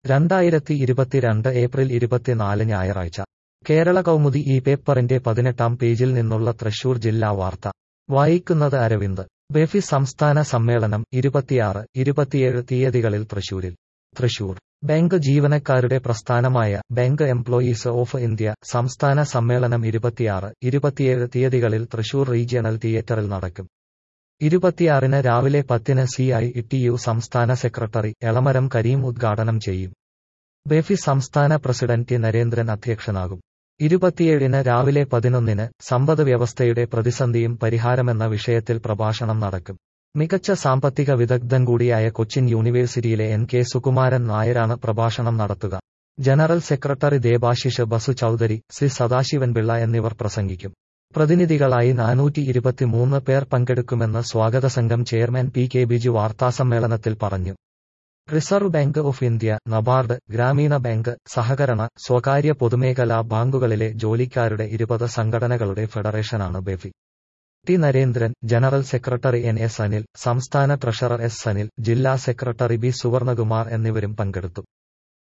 രണ്ടായിരത്തി ഇരുപത്തിരണ്ട് ഏപ്രിൽ ഇരുപത്തിനാല് ഞായറാഴ്ച കേരള കൗമുദി ഈ പേപ്പറിന്റെ പതിനെട്ടാം പേജിൽ നിന്നുള്ള തൃശൂർ ജില്ലാ വാർത്ത വായിക്കുന്നത് അരവിന്ദ് ബെഫി സംസ്ഥാന സമ്മേളനം ഇരുപത്തിയാറ് ഇരുപത്തിയേഴ് തീയതികളിൽ തൃശൂരിൽ തൃശൂർ ബാങ്ക് ജീവനക്കാരുടെ പ്രസ്ഥാനമായ ബാങ്ക് എംപ്ലോയീസ് ഓഫ് ഇന്ത്യ സംസ്ഥാന സമ്മേളനം ഇരുപത്തിയാറ് ഇരുപത്തിയേഴ് തീയതികളിൽ തൃശൂർ റീജിയണൽ തിയേറ്ററിൽ നടക്കും ഇരുപത്തിയാറിന് രാവിലെ പത്തിന് സി ഐ ടി യു സംസ്ഥാന സെക്രട്ടറി എളമരം കരീം ഉദ്ഘാടനം ചെയ്യും ബെഫി സംസ്ഥാന പ്രസിഡന്റ് ടി നരേന്ദ്രൻ അധ്യക്ഷനാകും ഇരുപത്തിയേഴിന് രാവിലെ പതിനൊന്നിന് സമ്പദ് വ്യവസ്ഥയുടെ പ്രതിസന്ധിയും പരിഹാരമെന്ന വിഷയത്തിൽ പ്രഭാഷണം നടക്കും മികച്ച സാമ്പത്തിക വിദഗ്ധൻ കൂടിയായ കൊച്ചിൻ യൂണിവേഴ്സിറ്റിയിലെ എൻ കെ സുകുമാരൻ നായരാണ് പ്രഭാഷണം നടത്തുക general secretary Debashish Basu Chowdhury C Sadasivan Pillai എന്നിവർ പ്രസംഗിക്കും പ്രതിനിധികളായി നാനൂറ്റി ഇരുപത്തിമൂന്ന് പേർ പങ്കെടുക്കുമെന്ന് സ്വാഗത സംഘം ചെയർമാൻ പി കെ ബിജു വാർത്താസമ്മേളനത്തിൽ പറഞ്ഞു reserve bank of India NABARD ഗ്രാമീണ ബാങ്ക് സഹകരണ സ്വകാര്യ പൊതുമേഖലാ ബാങ്കുകളിലെ ജോലിക്കാരുടെ ഇരുപത് സംഘടനകളുടെ ഫെഡറേഷനാണ് BEFI T Narendran general secretary N S Anil സംസ്ഥാന ട്രഷറർ എസ് സനിൽ ജില്ലാ സെക്രട്ടറി ബി സുവർണകുമാർ എന്നിവരും പങ്കെടുത്തു